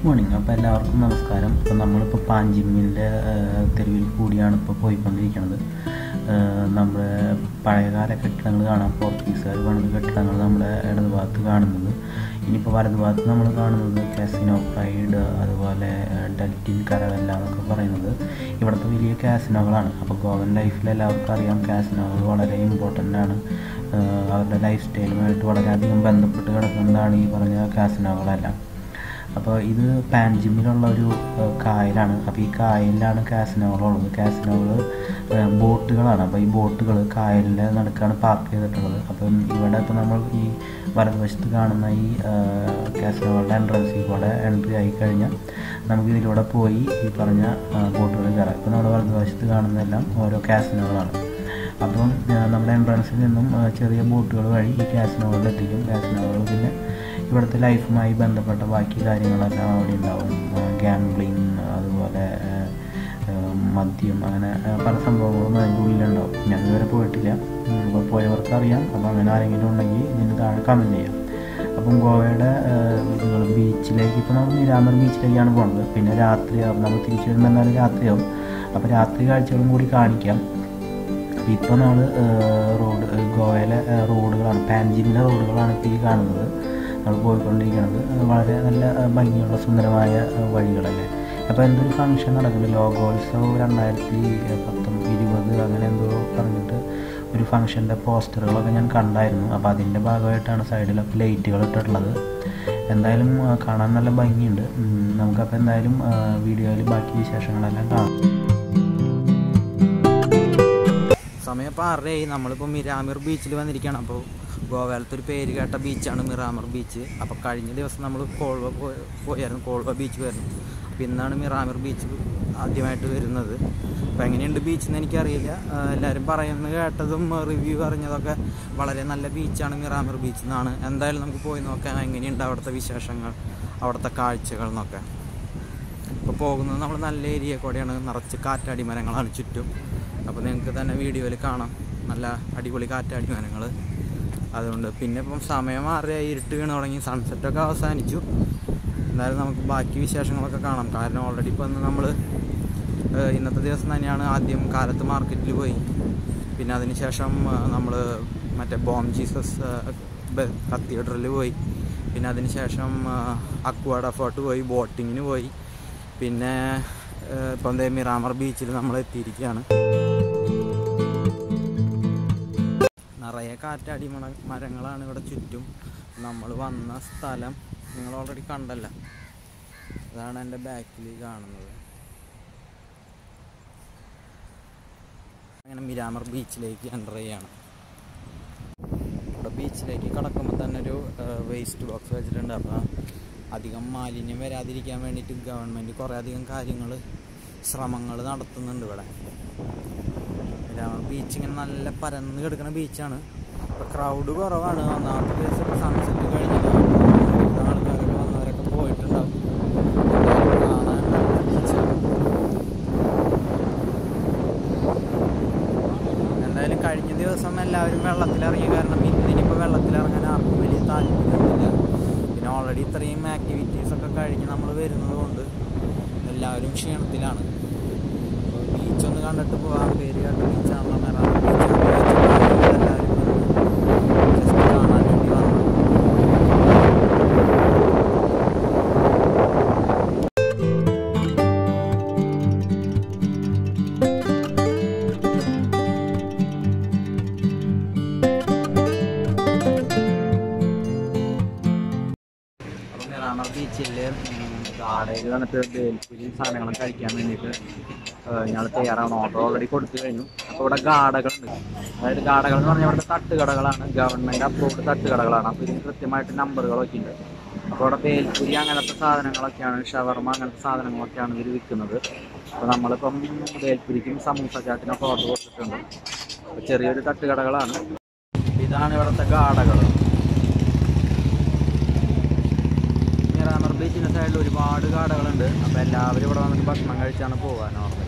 morning അപ്പോൾ എല്ലാവർക്കും നമസ്കാരം ഇപ്പോൾ നമ്മളിപ്പോൾ പാഞ്ചിമ്മിൻ്റെ തെരുവിൽ കൂടിയാണ് ഇപ്പോൾ പോയിക്കൊണ്ടിരിക്കുന്നത് ഏഹ് നമ്മുടെ പഴയകാല കെട്ടിടങ്ങൾ കാണാം പോർച്ചുഗീസുകാർ പണിത കെട്ടിടങ്ങൾ നമ്മുടെ ഇടത് ഭാഗത്ത് കാണുന്നത് ഇനിയിപ്പോൾ വലത് ഭാഗത്ത് നമ്മൾ കാണുന്നത് കാസിനോ പ്രൈഡ് അതുപോലെ ഏഹ് ഡൽറ്റിൻ കരവല്ല എന്നൊക്കെ പറയുന്നത് ഇവിടുത്തെ വലിയ കാസിനോകളാണ് അപ്പോൾ ഗോവൻ ലൈഫിൽ എല്ലാവർക്കും അറിയാം കാസിനോകൾ വളരെ ഇമ്പോർട്ടൻ്റ് ആണ് ഏഹ് അവരുടെ ലൈഫ് സ്റ്റൈലുമായിട്ട് വളരെയധികം ബന്ധപ്പെട്ട് കിടക്കുന്നതാണ് ഈ പറഞ്ഞ കാസിനോകളെല്ലാം അപ്പോൾ ഇത് പാൻജിമ്മിലുള്ള ഒരു ഏഹ്, കായലാണ് അപ്പോൾ ഈ കായലിലാണ് കാസിനോകളുള്ളത് കാസിനോകൾ ബോട്ടുകളാണ് അപ്പോൾ ഈ ബോട്ടുകൾ കായലിൻ്റെ നടുക്കാണ് പാർക്ക് ചെയ്തിട്ടുള്ളത് അപ്പം ഇവിടെ ഇപ്പോൾ നമ്മൾ ഈ വലതുവശത്ത് കാണുന്ന ഈ കാസിനോകളുടെ എൻട്രൻസിൽ കൂടെ എൻട്രി ആയി കഴിഞ്ഞാൽ നമുക്ക് ഇതിലൂടെ പോയി ഈ പറഞ്ഞ ബോട്ടുകൾ കയറാം ഇപ്പോൾ നമ്മുടെ വലതുവശത്ത് കാണുന്നതെല്ലാം ഓരോ കാസിനോകളാണ് അപ്പം ആ, നമ്മുടെ എൻട്രൻസിൽ നിന്നും ആ, ചെറിയ ബോട്ടുകൾ വഴി ഈ കാസിനോകളിൽ എത്തിക്കും കാസിനോകൾ പിന്നെ ഇവിടുത്തെ ലൈഫുമായി ബന്ധപ്പെട്ട ബാക്കി കാര്യങ്ങളെല്ലാം അവിടെ ഉണ്ടാവും ഗാംബ്ലിങ് അതുപോലെ ആ, ആ, മദ്യം അങ്ങനെ ആ, പല സംഭവങ്ങളും അതിൻ്റെ ഉള്ളിലുണ്ടാവും ഞാൻ ഇതുവരെ പോയിട്ടില്ല ഉം, അപ്പോൾ പോയവർക്ക് അറിയാം അപ്പോൾ അങ്ങനെ ആരെങ്കിലും ഉണ്ടെങ്കിൽ ഇതിന് താഴെ കമൻറ്റ് ചെയ്യാം അപ്പം ഗോവയുടെ ഇതുകൾ ബീച്ചിലേക്ക് ഇപ്പോൾ നമ്മൾ നിരാമർ ബീച്ചിലേക്കാണ് പോകുന്നത് പിന്നെ രാത്രിയാവും നമ്മൾ തിരിച്ചു വരുമ്പോൾ എന്തായാലും രാത്രിയാവും അപ്പോൾ രാത്രി കാഴ്ചകളും കൂടി കാണിക്കാം ഇപ്പോൾ നമ്മൾ റോഡ് ഗോവയിലെ ഏഹ്, റോഡുകളാണ് പാൻജിമിലെ റോഡുകളാണ് ഇപ്പോൾ ഈ കാണുന്നത് നമ്മൾ പോയിക്കൊണ്ടിരിക്കുന്നത് ഏഹ്, വളരെ നല്ല ഏഹ്, ഭംഗിയുള്ള സുന്ദരമായ ഏഹ്, വഴികളല്ലേ അപ്പോൾ എന്തൊരു ഫംഗ്ഷൻ നടക്കുന്നുണ്ട് ലോകോത്സവം രണ്ടായിരത്തി പത്തൊമ്പത് ഇരുപത് അങ്ങനെ എന്തോ പറഞ്ഞിട്ട് ഒരു ഫംഗ്ഷൻ്റെ പോസ്റ്ററുകളൊക്കെ ഞാൻ കണ്ടായിരുന്നു അപ്പോൾ അതിൻ്റെ ഭാഗമായിട്ടാണ് സൈഡിലൊക്കെ ലൈറ്റുകൾ ഇട്ടിട്ടുള്ളത് എന്തായാലും ആ, കാണാൻ നല്ല ഭംഗിയുണ്ട് ഉം, നമുക്കപ്പോൾ എന്തായാലും വീഡിയോയിൽ ബാക്കി വിശേഷങ്ങളെല്ലാം കാണാം സമയം ഇപ്പോൾ ആറരയായി നമ്മളിപ്പോൾ മിരാമിർ ബീച്ചിൽ വന്നിരിക്കുകയാണ് അപ്പോൾ ഗോവയിലത്തെ ഒരു പേര് കേട്ട ബീച്ചാണ് മിറാമർ ബീച്ച് അപ്പോൾ കഴിഞ്ഞ ദിവസം നമ്മൾ കോൾവ പോയ- പോയായിരുന്നു കോൾവ ബീച്ച് പോയിരുന്നു അപ്പോൾ ഇന്നാണ് മിറാമിർ ബീച്ച് ആദ്യമായിട്ട് വരുന്നത് അപ്പോൾ എങ്ങനെയുണ്ട് ബീച്ച് എന്ന് എനിക്കറിയില്ല ആ, എല്ലാവരും പറയുന്നത് കേട്ടതും റിവ്യൂ അറിഞ്ഞതൊക്കെ വളരെ നല്ല ബീച്ചാണ് മിറാമിർ ബീച്ച് എന്നാണ് എന്തായാലും നമുക്ക് പോയി നോക്കാം എങ്ങനെയുണ്ട് അവിടുത്തെ വിശേഷങ്ങൾ അവിടുത്തെ കാഴ്ചകൾ എന്നൊക്കെ ഇപ്പോൾ പോകുന്നത് നമ്മൾ നല്ല ഏരിയ കൂടെയാണ് നിറച്ച് കാറ്റാടി മരങ്ങളാണ് ചുറ്റും അപ്പോൾ നിങ്ങൾക്ക് തന്നെ വീഡിയോയിൽ കാണാം നല്ല അടിപൊളി കാറ്റാടി മരങ്ങൾ അതുകൊണ്ട് പിന്നെ ഇപ്പം സമയം മാറി ഇരുട്ട് വീണ് തുടങ്ങി സൺസെറ്റൊക്കെ അവസാനിച്ചു എന്തായാലും നമുക്ക് ബാക്കി വിശേഷങ്ങളൊക്കെ കാണാം കാരണം ഓൾറെഡി ഇപ്പം നമ്മൾ ഇന്നത്തെ ദിവസം തന്നെയാണ് ആദ്യം കാലത്ത് മാർക്കറ്റിൽ പോയി പിന്നെ അതിനുശേഷം നമ്മൾ മറ്റേ ബോം ജീസസ് കത്തീഡ്രലിൽ പോയി പിന്നെ അതിനുശേഷം അക്വാഡ ഫോർട്ട് പോയി ബോട്ടിങ്ങിന് പോയി പിന്നെ ഏഹ്, ഇപ്പം ദേ മിറാമർ ബീച്ചിൽ നമ്മൾ എത്തിയിരിക്കുകയാണ് നിറയെ കാറ്റാടി മണ മരങ്ങളാണ് ഇവിടെ ചുറ്റും നമ്മൾ വന്ന സ്ഥലം നിങ്ങൾ ഓൾറെഡി കണ്ടല്ല അതാണ് എൻ്റെ ബാക്കിൽ കാണുന്നത് അങ്ങനെ മിരാമർ ബീച്ചിലേക്ക് എൻ്റർ ചെയ്യാണ് ഇവിടെ ബീച്ചിലേക്ക് കടക്കുമ്പോൾ തന്നെ ഒരു വേസ്റ്റ് ബോക്സ് വെച്ചിട്ടുണ്ട് അപ്പോൾ അധികം മാലിന്യം വരാതിരിക്കാൻ വേണ്ടിയിട്ട് ഗവൺമെൻറ് കുറേ അധികം കാര്യങ്ങൾ ശ്രമങ്ങൾ നടത്തുന്നുണ്ട് ഇവിടെ ബീച്ച് ഇങ്ങനെ നല്ല പരന്ന് കിടക്കുന്ന ബീച്ചാണ് ഇപ്പോൾ ക്രൗഡ് കുറവാണ് ഒന്നാമത്തെ ദിവസം സൺസെറ്റ് കഴിഞ്ഞിട്ട് ആൾക്കാരൊക്കെ വന്നവരൊക്കെ പോയിട്ടുണ്ടാവും എന്തായാലും കാണാൻ നല്ല ബീച്ചാണ് എന്തായാലും കഴിഞ്ഞ ദിവസം എല്ലാവരും വെള്ളത്തിലിറങ്ങി കാരണം ഇന്നിനിപ്പോൾ വെള്ളത്തിലിറങ്ങാൻ ആർക്കും വലിയ താല്പര്യമൊന്നുമില്ല പിന്നെ ഓൾറെഡി ഇത്രയും ആക്ടിവിറ്റീസ് ഒക്കെ കഴിഞ്ഞ് നമ്മൾ വരുന്നത് കൊണ്ട് എല്ലാവരും ക്ഷീണത്തിലാണ് അപ്പോൾ ബീച്ച് ഒന്ന് കണ്ടിട്ട് പോകാൻ പേര് കേട്ട ബീച്ചാണല്ലോ മെറാമ ബീച്ച് എല്ലാവരും ജസ്റ്റ് കാണാൻ വേണ്ടി വന്നു അപ്പോൾ മിറാമർ ബീച്ചിൽ ഗാർഡയിൽ വന്നിട്ട് ബേൽപ്പുരി സാധനങ്ങളും കഴിക്കാൻ വേണ്ടിയിട്ട് ഞങ്ങൾ തയ്യാറാണ് ഓർഡർ ഓൾറെഡി കൊടുത്തു കഴിഞ്ഞു അപ്പോൾ ഇവിടെ ഗാഡകളുണ്ട് അതായത് ഗാഡകൾ എന്ന് പറഞ്ഞാൽ ഇവിടുത്തെ തട്ടുകടകളാണ് ഗവൺമെൻറ് അപ്രൂവ്ഡ് തട്ടുകടകളാണ് അപ്പോൾ ഇതിന് കൃത്യമായിട്ട് നമ്പറുകളൊക്കെ ഉണ്ട് അപ്പോൾ ഇവിടെ ബേൽപ്പുരി അങ്ങനത്തെ സാധനങ്ങളൊക്കെയാണ് ഷവർമ അങ്ങനത്തെ സാധനങ്ങളൊക്കെയാണ് ഇവർ വിൽക്കുന്നത് അപ്പോൾ നമ്മളിപ്പം ബേൽപ്പുരിക്കും സമൂസ ചാട്ടിനൊക്കെ ഓർഡർ കൊടുത്തിട്ടുണ്ട് അപ്പോൾ ചെറിയൊരു തട്ടുകടകളാണ് ഇതാണ് ഇവിടുത്തെ ഗാഡകൾ മിറാമർ ബീച്ചിൻ്റെ സൈഡിൽ ഒരുപാട് കാടകളുണ്ട് അപ്പോൾ എല്ലാവരും ഇവിടെ വന്നിട്ട് ഭക്ഷണം കഴിച്ചാണ് പോകാൻ ഓർമ്മ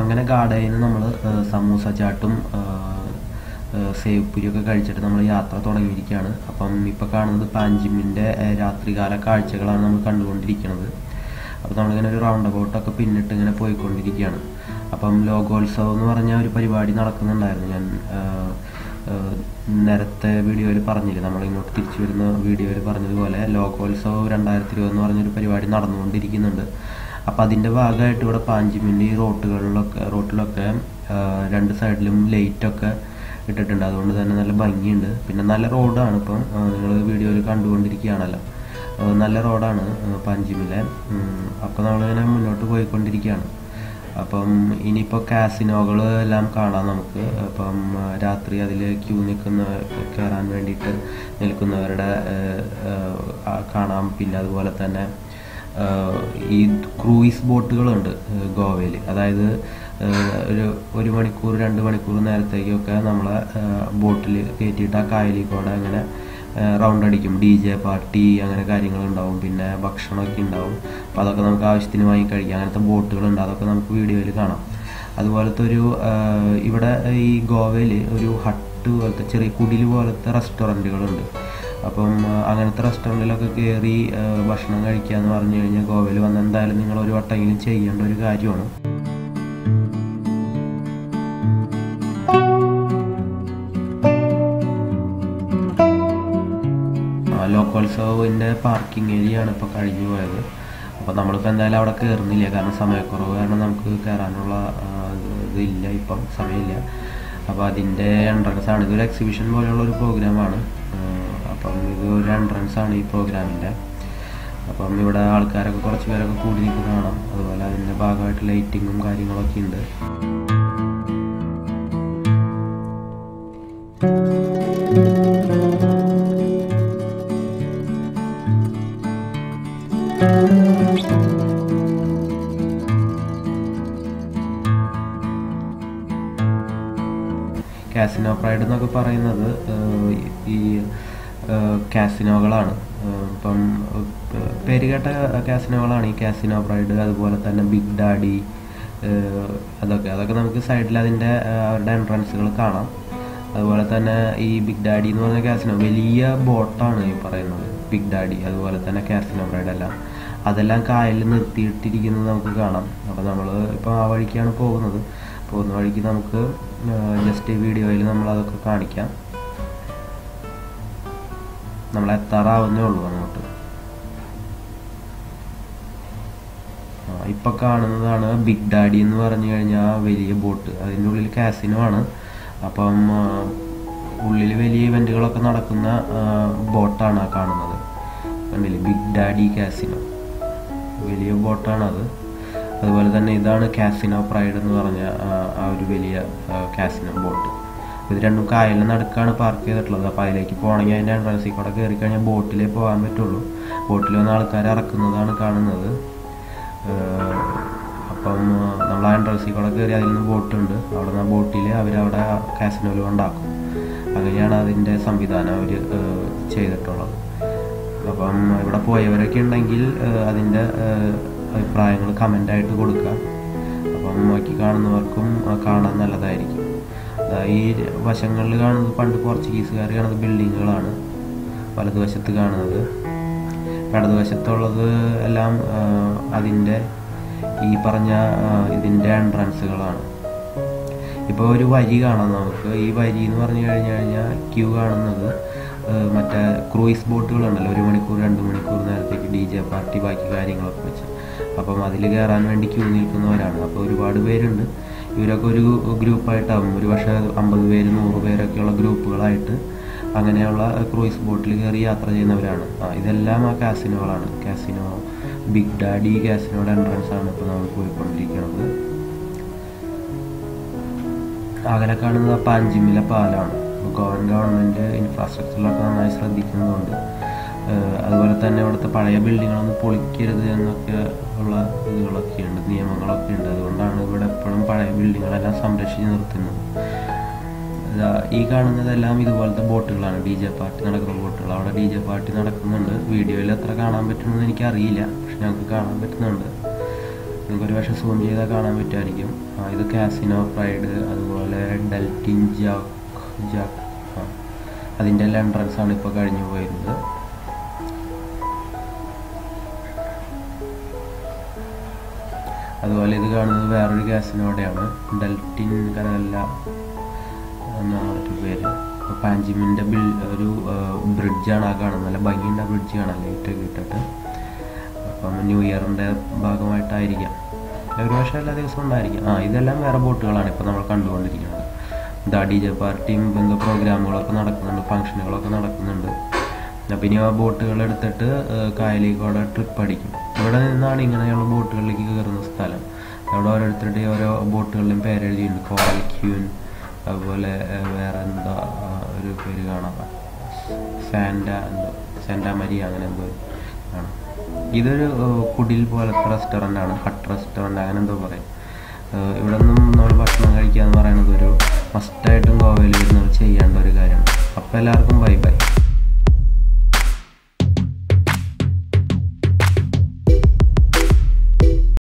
അങ്ങനെ ഗാഡയിൽ നിന്ന് നമ്മൾ സമൂസ ചാട്ടും സേവ്പുരിയൊക്കെ കഴിച്ചിട്ട് നമ്മൾ യാത്ര തുടങ്ങിയിരിക്കുകയാണ് അപ്പം ഇപ്പോൾ കാണുന്നത് പാഞ്ചിമിൻ്റെ രാത്രികാല കാഴ്ചകളാണ് നമ്മൾ കണ്ടുകൊണ്ടിരിക്കുന്നത് അപ്പോൾ നമ്മളിങ്ങനെ ഒരു റൗണ്ട് അബൌട്ടൊക്കെ പിന്നിട്ട് ഇങ്ങനെ പോയിക്കൊണ്ടിരിക്കുകയാണ് അപ്പം ലോകോത്സവം എന്ന് പറഞ്ഞ ഒരു പരിപാടി നടക്കുന്നുണ്ടായിരുന്നു ഞാൻ ആ, ആ, നേരത്തെ വീഡിയോയിൽ പറഞ്ഞില്ലേ നമ്മൾ ഇങ്ങോട്ട് തിരിച്ചു വരുന്ന വീഡിയോയിൽ പറഞ്ഞതുപോലെ ലോകോത്സവം രണ്ടായിരത്തി ഇരുപത് എന്ന് പറഞ്ഞൊരു പരിപാടി നടന്നുകൊണ്ടിരിക്കുന്നുണ്ട് അപ്പോൾ അതിൻ്റെ ഭാഗമായിട്ട് ഇവിടെ പാഞ്ചിമിൻ്റെ ഈ റോട്ടുകളിലൊക്കെ റോട്ടിലൊക്കെ ആ, രണ്ട് സൈഡിലും ലൈറ്റൊക്കെ ഇട്ടിട്ടുണ്ട് അതുകൊണ്ട് തന്നെ നല്ല ഭംഗിയുണ്ട് പിന്നെ നല്ല റോഡാണ് ഇപ്പം നിങ്ങൾ വീഡിയോയിൽ കണ്ടുകൊണ്ടിരിക്കുകയാണല്ലോ ആ, നല്ല റോഡാണ് ആ, പാഞ്ചിമിലെ അപ്പോൾ നമ്മളിങ്ങനെ മുന്നോട്ട് പോയിക്കൊണ്ടിരിക്കുകയാണ് അപ്പം ഇനിയിപ്പോൾ കാസിനോകൾ എല്ലാം കാണാം നമുക്ക് അപ്പം ആ, രാത്രി അതിൽ ക്യൂ നിൽക്കുന്ന കയറാൻ വേണ്ടിയിട്ട് നിൽക്കുന്നവരുടെ ആ, ആ, കാണാം പിന്നെ അതുപോലെ തന്നെ ആ, ഈ ക്രൂയിസ് ബോട്ടുകളുണ്ട് ഗോവയിൽ അതായത് ആ, ഒരു ഒരു മണിക്കൂർ രണ്ട് മണിക്കൂർ നേരത്തേക്കൊക്കെ നമ്മളെ ബോട്ടിൽ കയറ്റിയിട്ട് ആ കായലിൽ കൂടെ അങ്ങനെ റൗണ്ട് അടിക്കും ഡി ജെ പാർട്ടി അങ്ങനെ കാര്യങ്ങളുണ്ടാവും പിന്നെ ഭക്ഷണമൊക്കെ ഉണ്ടാവും അപ്പോൾ അതൊക്കെ നമുക്ക് ആവശ്യത്തിന് വാങ്ങി കഴിക്കാം അങ്ങനത്തെ ബോട്ടുകളുണ്ട് അതൊക്കെ നമുക്ക് വീഡിയോയിൽ കാണാം അതുപോലത്തെ ഒരു ആ, ഇവിടെ ഈ ഗോവയിൽ ഒരു ഹട്ട് പോലത്തെ ചെറിയ കുടിൽ പോലത്തെ റെസ്റ്റോറൻറ്റുകളുണ്ട് അപ്പം ആ, അങ്ങനത്തെ റെസ്റ്റോറൻറ്റിലൊക്കെ കയറി ആ, ഭക്ഷണം കഴിക്കുക എന്ന് പറഞ്ഞു കഴിഞ്ഞാൽ ഗോവയിൽ വന്ന് എന്തായാലും നിങ്ങൾ ഒരു വട്ടമെങ്കിലും ചെയ്യേണ്ട ഒരു കാര്യമാണ് ആ, ലോക്കോത്സവത്തിൻ്റെ പാർക്കിംഗ് ഏരിയ ആണ് ഇപ്പോൾ കഴിഞ്ഞു പോയത് അപ്പോൾ നമ്മളിപ്പോൾ എന്തായാലും അവിടെ കയറുന്നില്ല കാരണം സമയക്കുറവ് കാരണം നമുക്ക് കയറാനുള്ള ആ, ഇതില്ല ഇപ്പം സമയമില്ല അപ്പോൾ അതിൻ്റെ എൻട്രൻസ് ആണ് ഇതൊരു എക്സിബിഷൻ പോലെയുള്ള ഒരു പ്രോഗ്രാമാണ് അപ്പം ഇത് ഒരു എൻട്രൻസ് ആണ് ഈ പ്രോഗ്രാമിൻ്റെ അപ്പം ഇവിടെ ആൾക്കാരൊക്കെ കുറച്ച് പേരൊക്കെ കൂടി നിൽക്കുന്ന കാണാം അതുപോലെ അതിൻ്റെ ഭാഗമായിട്ട് ലൈറ്റിങ്ങും കാര്യങ്ങളൊക്കെ ഉണ്ട് കാസിനോ പ്രൈഡ് എന്നൊക്കെ പറയുന്നത് ഏഹ്, ഈ ഏഹ്, കാസിനോകളാണ് ഏഹ്, ഇപ്പം ഏഹ്, പേര് കേട്ട കാസിനോകളാണ് ഈ കാസിനോ പ്രൈഡ് അതുപോലെ തന്നെ ബിഗ് ഡാഡി ഏഹ്, അതൊക്കെ അതൊക്കെ നമുക്ക് സൈഡിൽ അതിൻ്റെ ഏഹ്, അവരുടെ എൻട്രൻസുകൾ കാണാം അതുപോലെ തന്നെ ഈ ബിഗ് ഡാഡി എന്ന് പറഞ്ഞ കാസിനോ വലിയ ബോട്ടാണ് ഈ പറയുന്നത് ബിഗ് ഡാഡി അതുപോലെ തന്നെ കാസിനോ പ്രൈഡ് എല്ലാം അതെല്ലാം കായലിൽ നിർത്തിയിട്ടിരിക്കുന്നത് നമുക്ക് കാണാം അപ്പോൾ നമ്മൾ ഇപ്പോൾ ആ വഴിക്കാണ് പോകുന്നത് പോകുന്ന വഴിക്ക് നമുക്ക് ജസ്റ്റ് വീഡിയോയിൽ നമ്മൾ അതൊക്കെ കാണിക്കാം നമ്മൾ എത്താറാവുന്നേ ഉള്ളൂ അങ്ങോട്ട് ആ, ഇപ്പൊ കാണുന്നതാണ് ബിഗ് ഡാഡി എന്ന് പറഞ്ഞു കഴിഞ്ഞാൽ വലിയ ബോട്ട് അതിൻ്റെ ഉള്ളിൽ കാസിനോ ആണ് അപ്പം ആ, ഉള്ളിൽ വലിയ ഇവന്റുകളൊക്കെ നടക്കുന്ന ബോട്ടാണ് ആ കാണുന്നത് കണ്ടില്ലേ ബിഗ് ഡാഡി കാസിനോ വലിയ ബോട്ടാണത് അതുപോലെ തന്നെ ഇതാണ് കാസിനോ പ്രൈഡ് എന്ന് പറഞ്ഞ ആ, ആ ഒരു വലിയ കാസിനോ ബോട്ട് ഇത് രണ്ടും കായലിന് നടുക്കാണ് പാർക്ക് ചെയ്തിട്ടുള്ളത് അപ്പോൾ അതിലേക്ക് പോകണമെങ്കിൽ അതിൻ്റെ എൻട്രൻസിൽ കൂടെ കയറി കഴിഞ്ഞാൽ ബോട്ടിലേ പോകാൻ പറ്റുള്ളൂ ബോട്ടിൽ വന്ന ആൾക്കാർ ഇറക്കുന്നതാണ് കാണുന്നത് ഏഹ് അപ്പം നമ്മൾ ആ എൻട്രൻസിൽ കൂടെ കയറി അതിൽ നിന്ന് ബോട്ടുണ്ട് അവിടെ നിന്ന് ബോട്ടിൽ അവരവിടെ കാസിനോയിൽ ഉണ്ടാക്കും അങ്ങനെയാണ് അതിൻ്റെ സംവിധാനം അവർ ചെയ്തിട്ടുള്ളത് അപ്പം ഇവിടെ പോയവരൊക്കെ ഉണ്ടെങ്കിൽ ഏഹ് അതിൻ്റെ ഏഹ് അഭിപ്രായങ്ങൾ കമൻ്റായിട്ട് കൊടുക്കുക അപ്പം നോക്കി കാണുന്നവർക്കും ആ, കാണാൻ നല്ലതായിരിക്കും ദാ ഈ വശങ്ങളിൽ കാണുന്നത് പണ്ട് പോർച്ചുഗീസുകാർ കാണുന്നത് ബിൽഡിങ്ങുകളാണ് വലതുവശത്ത് കാണുന്നത് ഇടതുവശത്തുള്ളത് എല്ലാം ആ, അതിൻ്റെ ഈ പറഞ്ഞ ആ, ഇതിൻ്റെ എൻട്രൻസുകളാണ് ഇപ്പോൾ ഒരു വരി കാണാം നമുക്ക് ഈ വരി എന്ന് പറഞ്ഞു കഴിഞ്ഞു കഴിഞ്ഞാൽ ക്യൂ കാണുന്നത് ആ, മറ്റേ ക്രൂയിസ് ബോട്ടുകളുണ്ടല്ലോ ഒരു മണിക്കൂർ രണ്ട് മണിക്കൂർ നേരത്തേക്ക് ഡി ജെ പാർട്ടി ബാക്കി കാര്യങ്ങളൊക്കെ വെച്ച് അപ്പം അതിൽ കയറാൻ വേണ്ടി ക്യൂ നിൽക്കുന്നവരാണ് അപ്പോൾ ഒരുപാട് പേരുണ്ട് ഇവരൊക്കെ ഒരു ഗ്രൂപ്പായിട്ടാവും ഒരു പക്ഷേ അമ്പത് പേര് നൂറ് പേരൊക്കെയുള്ള ഗ്രൂപ്പുകളായിട്ട് അങ്ങനെയുള്ള ക്രൂയിസ് ബോട്ടിൽ കയറി യാത്ര ചെയ്യുന്നവരാണ് ആ, ഇതെല്ലാം ആ കാസിനോകളാണ് കാസിനോ ബിഗ് ഡാഡി കാസിനോയുടെ എൻട്രൻസ് ആണ് ഇപ്പോൾ നമ്മൾ പോയിക്കൊണ്ടിരിക്കുന്നത് അകലെ കാണുന്നത് പാഞ്ചിമിലെ പാലാണ് ഗോവൻ ഗവൺമെൻറ് ഇൻഫ്രാസ്ട്രക്ചറിലൊക്കെ നന്നായി ശ്രദ്ധിക്കുന്നുണ്ട് ഏഹ് അതുപോലെ തന്നെ ഇവിടുത്തെ പഴയ ബിൽഡിങ്ങുകളൊന്നും പൊളിക്കരുത് എന്നൊക്കെ ഉള്ള ഇതുകളൊക്കെ ഉണ്ട് നിയമങ്ങളൊക്കെ ഉണ്ട് അതുകൊണ്ടാണ് ഇവിടെ എപ്പോഴും പഴയ ബിൽഡിങ്ങുകളെല്ലാം സംരക്ഷിച്ച് നിർത്തുന്നത് ഇതാ ഈ കാണുന്നതെല്ലാം ഇതുപോലത്തെ ബോട്ടുകളാണ് ഡി ജെ പാർട്ടി നടക്കുന്ന ബോട്ടുകൾ അവിടെ ഡി ജെ പാർട്ടി നടക്കുന്നുണ്ട് വീഡിയോയിൽ എത്ര കാണാൻ പറ്റുമെന്ന് എനിക്കറിയില്ല പക്ഷെ ഞങ്ങൾക്ക് കാണാൻ പറ്റുന്നുണ്ട് നിങ്ങൾക്ക് ഒരു പക്ഷേ സൂം ചെയ്താൽ കാണാൻ പറ്റുമായിരിക്കും ആ, ഇത് കാസിനോ പ്രൈഡ് അതുപോലെ ഡൽറ്റിൻ ജാക്ക് ജാക്ക് ആ അതിൻ്റെ എല്ലാം എൻട്രൻസ് ആണ് ഇപ്പോൾ കഴിഞ്ഞു പോയിരുന്നത് അതുപോലെ ഇത് കാണുന്നത് വേറൊരു കാസിനോടെയാണ് ഡൽറ്റിൻ കനകല്ല എന്നാണ് ഒരു പേര് അപ്പോൾ പാഞ്ചിമിൻ്റെ ബിൽ ഒരു ബ്രിഡ്ജാണ് ആ കാണുന്നത് നല്ല ഭംഗിയുണ്ട് ആ ബ്രിഡ്ജ് കാണാൻ ലൈറ്റൊക്കെ ഇട്ടിട്ട് അപ്പം ന്യൂ ഇയറിൻ്റെ ഭാഗമായിട്ടായിരിക്കാം ഒരു പക്ഷേ എല്ലാ ദിവസവും ഉണ്ടായിരിക്കും ആ ഇതെല്ലാം വേറെ ബോട്ടുകളാണ് ഇപ്പോൾ നമ്മൾ കണ്ടുകൊണ്ടിരിക്കുന്നത് ദാ ഡി ജെ പാർട്ടിയും എന്തോ പ്രോഗ്രാമുകളൊക്കെ നടക്കുന്നുണ്ട് ഫംഗ്ഷനുകളൊക്കെ നടക്കുന്നുണ്ട് അപ്പം ഇനി ആ ബോട്ടുകൾ എടുത്തിട്ട് കായലിക്കൂടെ ട്രിപ്പ് അടിക്കും ഇവിടെ നിന്നാണ് ഇങ്ങനെയുള്ള ബോട്ടുകളിലേക്ക് കയറുന്ന സ്ഥലം അവിടെ ഓരോരുത്തരുടെയും ഓരോ ബോട്ടുകളിലും പേരെഴുതിയിട്ടുണ്ട് കോറൽ ക്യൂൻ അതുപോലെ ഏഹ്, വേറെ എന്താ ആ, ഒരു പേര് കാണാം സാൻഡ എന്തോ സാൻഡ മരിയ അങ്ങനെ എന്തോ ആണ് ഇതൊരു ഏഹ്, കുടിൽ പോലത്തെ റെസ്റ്റോറൻ്റ് ആണ് ഹട്ട് റെസ്റ്റോറൻ്റ് അങ്ങനെ എന്തോ പറയും ഏഹ്, ഇവിടെ നിന്നും നമ്മൾ ഭക്ഷണം കഴിക്കുക എന്ന് പറയുന്നത് ഒരു മസ്റ്റായിട്ടും ഗോവയിൽ വരുന്നവർ ചെയ്യേണ്ട ഒരു കാര്യമാണ് അപ്പോൾ എല്ലാവർക്കും ബൈ ബൈ